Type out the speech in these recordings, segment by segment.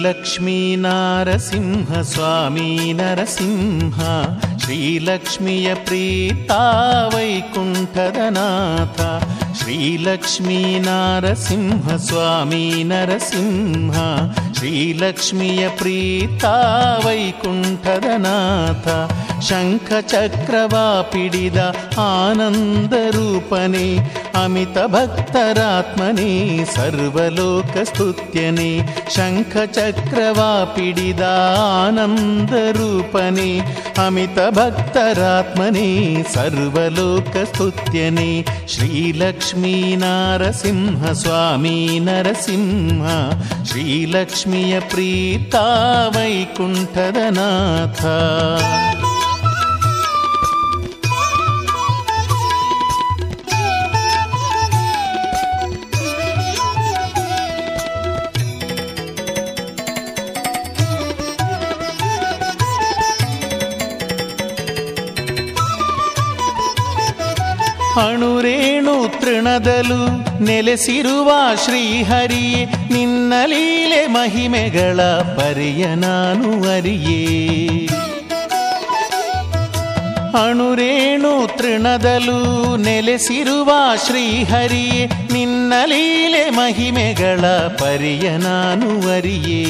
ಶ್ರೀಲಕ್ಷ್ಮೀ ನಾರಸಿಂಹ ಸ್ವಾಮಿ ನರಸಿಂಹ ಶ್ರೀಲಕ್ಷ್ಮಿಯ ಪ್ರೀತ ವೈಕುಂಠದ ನಾಥ ಶ್ರೀಲಕ್ಷ್ಮೀ ನಾರಸಿಂಹ ಸ್ವಾಮಿ ನರಸಿಂಹ ಶ್ರೀಲಕ್ಷ್ಮಿಯ ಪ್ರೀತ ವೈಕುಂಠದ ನಾಥ ಶಂಖ ಚಕ್ರವ ಪಿಡಿದ ಆನಂದ ರೂಪನೇ ಅಮಿತ ಭಕ್ತರಾತ್ಮನೇ ಸರ್ವಲೋಕ ಸ್ತುತ್ಯನೇ ಶಂಖ ಚಕ್ರವ ಪಿಡಿದ ಆನಂದ ರೂಪನೇ ಅಮಿತ ಭಕ್ತರಾತ್ಮನೇ ಸರ್ವಲೋಕ ಸ್ತುತ್ಯನೇ ಶ್ರೀಲಕ್ಷ್ಮೀ ನಾರಸಿಂಹ ಸ್ವಾಮಿ ನರಸಿಂಹ ಶ್ರೀಲಕ್ಷ್ಮಿಯ ಪ್ರೀತ ವೈಕುಂಠದ ನಾಥ ಅಣುರೇಣು ತೃಣದಲು ನೆಲೆಸಿರುವ ಶ್ರೀಹರಿಯೇ ನಿನ್ನ ಲೀಲೆ ಮಹಿಮೆಗಳ ಪರಿಯ ನಾನು ಅರಿಯೇ ಅಣುರೇಣು ತೃಣದಲು ನೆಲೆಸಿರುವ ಶ್ರೀಹರಿಯೇ ನಿನ್ನ ಲೀಲೆ ಮಹಿಮೆಗಳ ಪರಿಯ ನಾನು ಅರಿಯೇ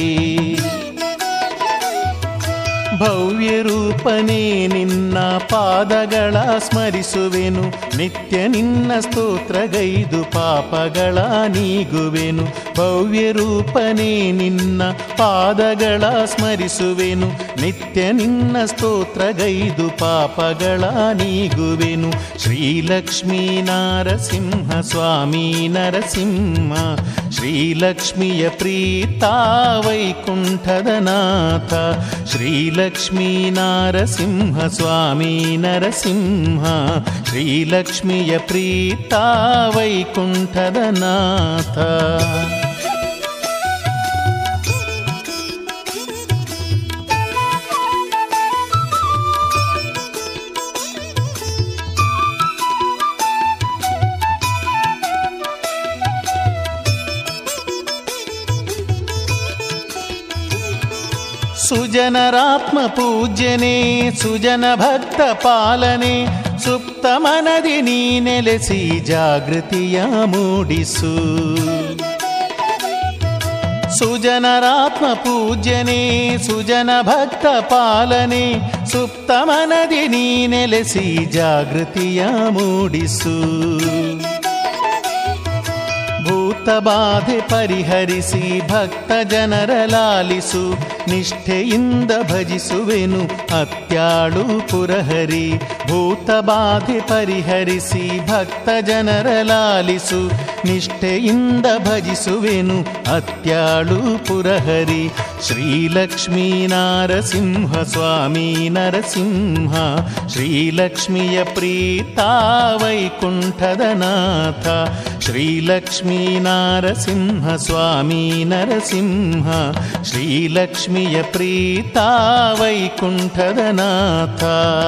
ಭವ್ಯ ರೂಪನೇ ನಿನ್ನ ಪಾದಗಳ ಸ್ಮರಿಸುವೆನು ನಿತ್ಯ ನಿನ್ನ ಸ್ತೋತ್ರಗೈದು ಪಾಪಗಳ ನೀಗುವೆನು ಭವ್ಯ ರೂಪನೇ ನಿನ್ನ ಪಾದಗಳ ಸ್ಮರಿಸುವೆನು ನಿತ್ಯ ನಿನ್ನ ಸ್ತೋತ್ರಗೈದು ಪಾಪಗಳ ನೀಗುವೆನು ಶ್ರೀಲಕ್ಷ್ಮೀ ನಾರಸಿಂಹ ಸ್ವಾಮಿ ನರಸಿಂಹ ಶ್ರೀಲಕ್ಷ್ಮಿಯ ಪ್ರೀತ ವೈಕುಂಠದ ನಾಥ ಶ್ರೀಲಕ್ಷ್ಮೀ ನಾರಸಿಂಹ ಸ್ವಾಮಿ ನರಸಿಂಹ ಶ್ರೀಲಕ್ಷ್ಮಿಯ ಪ್ರೀತ ವೈಕುಂಠದ ನಾಥ ಸುಜನರಾತ್ಮ ಪೂಜ್ಯನೇ ಸುಜನ ಭಕ್ತ ಪಾಲನೆ ಸುಪ್ತ ಮನದಿ ನೀ ನೆಲೆಸಿ ಜಾಗೃತಿಯ ಮೂಡಿಸು ಸುಜನರಾತ್ಮ ಪೂಜ್ಯನೇ ಸುಜನ ಭಕ್ತ ಪಾಲನೆ ಸುಪ್ತ ಮನದಿ ನೀ ನೆಲೆಸಿ ಜಾಗೃತಿಯ ಮೂಡಿಸು ಭೂತ ಬಾಧೆ ಪರಿಹರಿಸಿ ಭಕ್ತ ಜನರ ಲಾಲಿಸು ನಿಷ್ಠೆಯಿಂದ ಭಜಿಸುವೆನು ಅತ್ಯಾಳು ಪುರಹರಿ ಭೂತ ಬಾಧೆ ಪರಿಹರಿಸಿ ಭಕ್ತ ಜನರ ಲಾಲಿಸು ನಿಷ್ಠೆಯಿಂದ ಭಜಿಸುವೆನು ಅತ್ಯಾಳು ಪುರಹರಿ ಶ್ರೀಲಕ್ಷ್ಮೀ ನಾರಸಿಂಹ ಸ್ವಾಮಿ ನರಸಿಂಹ ಶ್ರೀಲಕ್ಷ್ಮಿಯ ಪ್ರೀತ ವೈಕುಂಠದ ನಾಥ ಶ್ರೀಲಕ್ಷ್ಮೀ ನಾರಸಿಂಹ ಸ್ವಾಮಿ ನರಸಿಂಹ ಶ್ರೀಲಕ್ಷ್ಮಿಯ ಪ್ರೀತ ವೈಕುಂಠದ ನಾಥ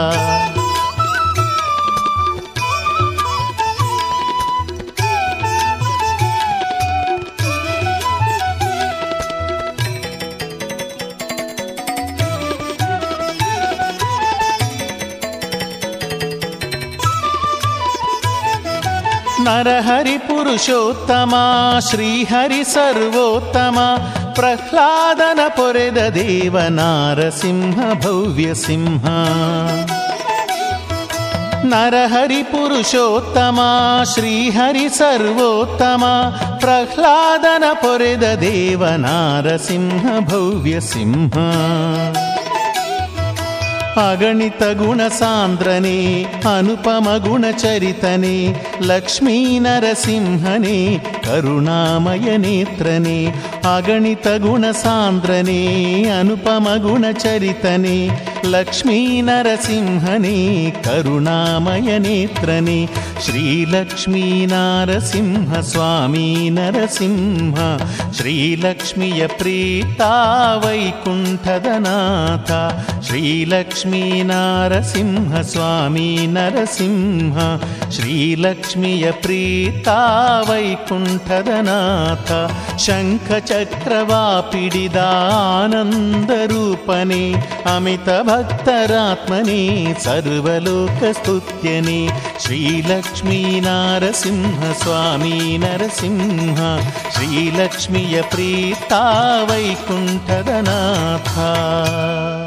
ನರಹರಿ ಪುರುಷೋತ್ತಮ ಶ್ರೀಹರಿ ಸರ್ವೋತ್ತಮ ಪ್ರಹ್ಲಾದನ ಪೊರೆದ ದೇವ ನಾರಸಿಂಹ ಭವ್ಯ ಸಿಂಹ ನರಹರಿ ಪುರುಷೋತ್ತಮ ಶ್ರೀಹರಿ ಸರ್ವೋತ್ತಮ ಪ್ರಹ್ಲಾದನ ಪೊರೆದ ದೇವ ನಾರಸಿಂಹ ಭವ್ಯ ಸಿಂಹ ಅಗಣಿತ ಗುಣ ಸಾಂದ್ರನೇ ಅನುಪಮ ಗುಣಚರಿತನೇ ಲಕ್ಷ್ಮೀ ನರಸಿಂಹನೇ ಕರುಣಾಮಯ ನೇತ್ರನೇ ಅಗಣಿತ ಗುಣ ಸಾಂದ್ರನೇ ಅನುಪಮ ಗುಣಚರಿತನೇ ಲಕ್ಷ್ಮೀ ನರಸಿಂಹನೇ ಕರುಣಾಮಯ ನೇತ್ರನೇ ಶ್ರೀಲಕ್ಷ್ಮೀ ನಾರಸಿಂಹ ಸ್ವಾಮಿ ನರಸಿಂಹ ಶ್ರೀಲಕ್ಷ್ಮಿಯ ಪ್ರೀತ ವೈಕುಂಠದ ನಾಥ ಶ್ರೀಲಕ್ಷ್ಮೀ ನಾರಸಿಂಹ ಸ್ವಾಮಿ ನರಸಿಂಹ ಶ್ರೀಲಕ್ಷ್ಮಿಯ ಪ್ರೀತ ವೈಕುಂಠದ ನಾಥ ಶಂಖ ಚಕ್ರವಾ ಪಿಡಿದ ಆನಂದ ರೂಪನೇ ಅಮಿತ ಭಕ್ತರಾತ್ಮನೇ ಸರ್ವಲೋಕ ಸ್ತುತ್ಯನೇ ಶ್ರೀಲಕ್ಷ್ಮೀ ನಾರಸಿಂಹ ಸ್ವಾಮಿ ನರಸಿಂಹ ಶ್ರೀಲಕ್ಷ್ಮಿಯ ಪ್ರೀತ ವೈಕುಂಠದ ನಾಥ